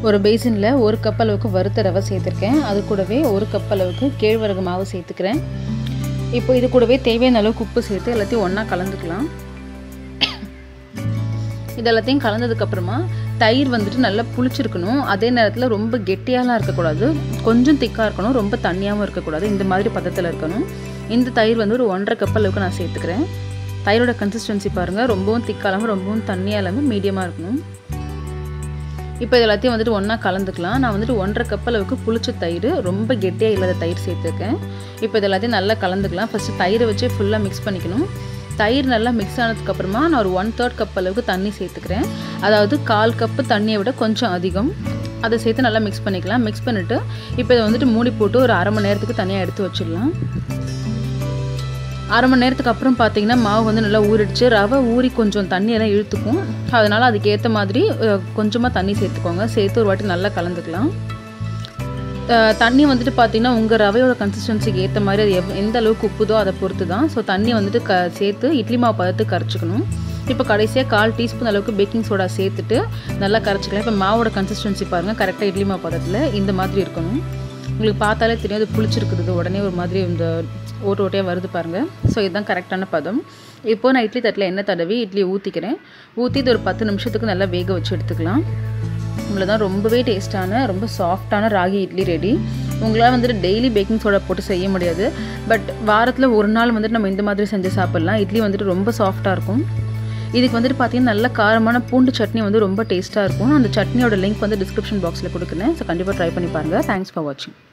ஒரு பேசினில் ஒரு கப் அளவுக்கு வறுத்த ரவை சேர்த்துருக்கேன் அது கூடவே ஒரு கப் அளவுக்கு கேழ்வரகு மாவு சேர்த்துக்கிறேன் இப்போ இது கூடவே தேவையான அளவுக்கு உப்பு சேர்த்து எல்லாத்தையும் ஒன்றா கலந்துக்கலாம் இது எல்லாத்தையும் கலந்ததுக்கப்புறமா தயிர் வந்துட்டு நல்லா புளிச்சிருக்கணும் அதே நேரத்தில் ரொம்ப கெட்டியாலாம் இருக்கக்கூடாது கொஞ்சம் திக்காக இருக்கணும் ரொம்ப தண்ணியாகவும் இருக்கக்கூடாது இந்த மாதிரி பதத்தில் இருக்கணும் இந்த தயிர் வந்து ஒரு ஒன்றரை கப் அளவுக்கு நான் சேர்த்துக்கிறேன் தயிரோட கன்சிஸ்டன்சி பாருங்கள் ரொம்பவும் திக்காலாமல் ரொம்பவும் தண்ணியாக இல்லாமல் மீடியமாக இருக்கணும் இப்போ இது எல்லாத்தையும் வந்துட்டு ஒன்றா கலந்துக்கலாம் நான் வந்துட்டு ஒன்றரை கப் அளவுக்கு புளிச்ச தயிர் ரொம்ப கெட்டியாக இல்லாத தயிர் சேர்த்துருக்கேன் இப்போ இது எல்லாத்தையும் நல்லா கலந்துக்கலாம் ஃபஸ்ட்டு தயிரை வச்சு ஃபுல்லாக மிக்ஸ் பண்ணிக்கணும் தயிர் நல்லா மிக்ஸ் ஆனதுக்கப்புறமா நான் ஒரு ஒன் தேர்ட் கப் அளவுக்கு தண்ணி சேர்த்துக்கிறேன் அதாவது கால் கப்பு தண்ணியை விட கொஞ்சம் அதிகம் அதை சேர்த்து நல்லா மிக்ஸ் பண்ணிக்கலாம் மிக்ஸ் பண்ணிவிட்டு இப்போ இதை வந்துட்டு மூடி போட்டு ஒரு அரை மணி நேரத்துக்கு தனியாக எடுத்து வச்சிடலாம் அரை மணி நேரத்துக்கு அப்புறம் பார்த்தீங்கன்னா மாவு வந்து நல்லா ஊறிடுச்சு ரவை ஊறி கொஞ்சம் தண்ணியெல்லாம் இழுத்துக்கும் அதனால் அதுக்கு ஏற்ற மாதிரி கொஞ்சமாக தண்ணி சேர்த்துக்கோங்க சேர்த்து ஒரு வாட்டி நல்லா கலந்துக்கலாம் தண்ணி வந்துட்டு பார்த்தீங்கன்னா உங்கள் ரவையோட கன்சிஸ்டன்சிக்கு ஏற்ற மாதிரி அது எவ் எந்த அளவுக்கு உப்புதோ அதை பொறுத்து தான் ஸோ தண்ணி வந்துட்டு க சேர்த்து இட்லி மாவு பதத்துக்கு கரைச்சிக்கணும் இப்போ கடைசியாக கால் டீஸ்பூன் அளவுக்கு பேக்கிங் சோடா சேர்த்துட்டு நல்லா கரைச்சிக்கலாம் இப்போ மாவோட கன்சிஸ்டன்சி பாருங்கள் கரெக்டாக இட்லி மாவு பதத்தில் இந்த மாதிரி இருக்கணும் உங்களுக்கு பார்த்தாலே தெரியும் அது புளிச்சிருக்குது உடனே ஒரு மாதிரி இந்த ஓட்டு ஓட்டையாக வருது பாருங்கள் ஸோ இதுதான் கரெக்டான பதம் இப்போது நான் இட்லி தட்டில் எண்ணெய் தடவி இட்லியை ஊற்றிக்கிறேன் ஊற்றி இது ஒரு பத்து நிமிஷத்துக்கு நல்லா வேக வச்சு எடுத்துக்கலாம் இவ்வளோ ரொம்பவே டேஸ்ட்டான ரொம்ப சாஃப்டான ராகி இட்லி ரெடி உங்களால் வந்துட்டு டெய்லி பேக்கிங் சோடா போட்டு செய்ய முடியாது பட் வாரத்தில் ஒரு நாள் வந்துட்டு நம்ம இந்த மாதிரி செஞ்சு சாப்பிட்லாம் இட்லி வந்துட்டு ரொம்ப சாஃப்டாக இருக்கும் இதுக்கு வந்துட்டு பார்த்தீங்கன்னா நல்ல காரமான பூண்டு சட்னி வந்து ரொம்ப டேஸ்ட்டாக இருக்கும் அந்த சட்னியோட லிங்க் வந்து டிஸ்கிரிப்ஷன் பாக்ஸில் கொடுக்குறேன் ஸோ கண்டிப்பாக ட்ரை பண்ணி பாருங்கள் தேங்க்ஸ் ஃபார் வாட்சிங்